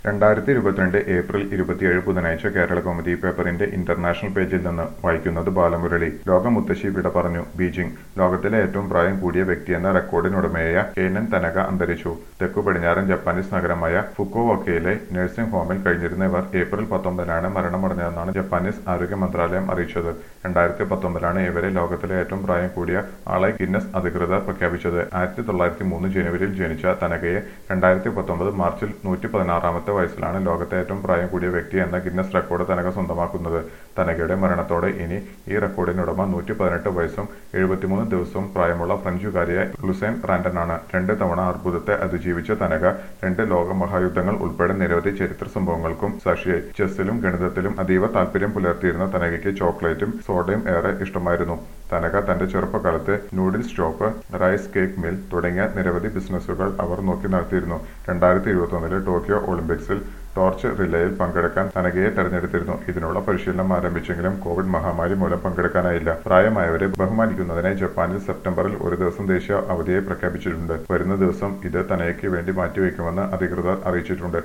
രണ്ടായിരത്തി ഇരുപത്തിരണ്ട് ഏപ്രിൽ ഇരുപത്തിയേഴ് ബുധനാഴ്ച കേരള കൗമുദി പേപ്പറിന്റെ ഇന്റർനാഷണൽ പേജിൽ നിന്ന് വായിക്കുന്നത് ബാലമുരളി ലോക മുത്തശ്ശി വിട പറഞ്ഞു ബീജിംഗ് ലോകത്തിലെ ഏറ്റവും പ്രായം കൂടിയ വ്യക്തിയെന്ന റെക്കോർഡിനുടമയായ കേനൻ തനക അന്തരിച്ചു തെക്കു പടിഞ്ഞാറൻ ജപ്പാനീസ് നഗരമായ ഫുക്കോവക്കയിലെ നഴ്സിംഗ് ഹോമിൽ കഴിഞ്ഞിരുന്ന ഇവർ ഏപ്രിൽ പത്തൊമ്പതിനാണ് മരണമടഞ്ഞതെന്നാണ് ജപ്പാനീസ് ആരോഗ്യ മന്ത്രാലയം അറിയിച്ചത് രണ്ടായിരത്തി പത്തൊമ്പതിലാണ് ഇവരെ ലോകത്തിലെ ഏറ്റവും പ്രായം കൂടിയ ആളായി ഗിന്നസ് അധികൃതർ പ്രഖ്യാപിച്ചത് ആയിരത്തി തൊള്ളായിരത്തി മൂന്ന് ജനുവരിയിൽ ജനിച്ച തനകയെ രണ്ടായിരത്തി പത്തൊമ്പത് മാർച്ചിൽ നൂറ്റി പതിനാറാമത്തെ വയസ്സിലാണ് ലോകത്തെ ഏറ്റവും പ്രായം കൂടിയ വ്യക്തി എന്ന ഗിന്നസ് റെക്കോർഡ് തനക സ്വന്തമാക്കുന്നത് തനകയുടെ മരണത്തോടെ ഇനി ഈ റെക്കോർഡിനുടമ നൂറ്റി പതിനെട്ട് വയസ്സും എഴുപത്തിമൂന്ന് ദിവസവും പ്രായമുള്ള ഫ്രഞ്ചുകാരിയായ ലുസൈൻ റാൻഡനാണ് രണ്ട് തവണ അർബുദത്തെ അതിജീവിച്ച തനക രണ്ട് ലോക മഹായുദ്ധങ്ങൾ ഉൾപ്പെടെ നിരവധി ചരിത്ര സംഭവങ്ങൾക്കും സാക്ഷിയായി ചെസ്സിലും ഗണിതത്തിലും അതീവ താല്പര്യം പുലർത്തിയിരുന്ന തനകയ്ക്ക് ചോക്ലേറ്റും സോഡയും ഏറെ ഇഷ്ടമായിരുന്നു തനക തന്റെ ചെറുപ്പകാലത്ത് noodles shop rice cake mill തുടങ്ങിയ നിരവധി ബിസിനസ്സുകൾ അവർ നോക്കി നടത്തിയിരുന്നു രണ്ടായിരത്തി ഇരുപത്തൊന്നിലെ ടോക്കിയോ ഒളിമ്പിക്സിൽ ടോർച്ച് റിലേയിൽ പങ്കെടുക്കാൻ തനകയെ തെരഞ്ഞെടുത്തിരുന്നു ഇതിനുള്ള പരിശീലനം ആരംഭിച്ചെങ്കിലും കോവിഡ് മഹാമാരി മൂലം പങ്കെടുക്കാനായില്ല പ്രായമായവരെ ബഹുമാനിക്കുന്നതിനായി ജപ്പാനിൽ സെപ്റ്റംബറിൽ ഒരു ദിവസം ദേശീയ അവധിയായി പ്രഖ്യാപിച്ചിട്ടുണ്ട് വരുന്ന ദിവസം ഇത് തനയയ്ക്ക് വേണ്ടി മാറ്റിവെക്കുമെന്ന് അധികൃതർ അറിയിച്ചിട്ടുണ്ട്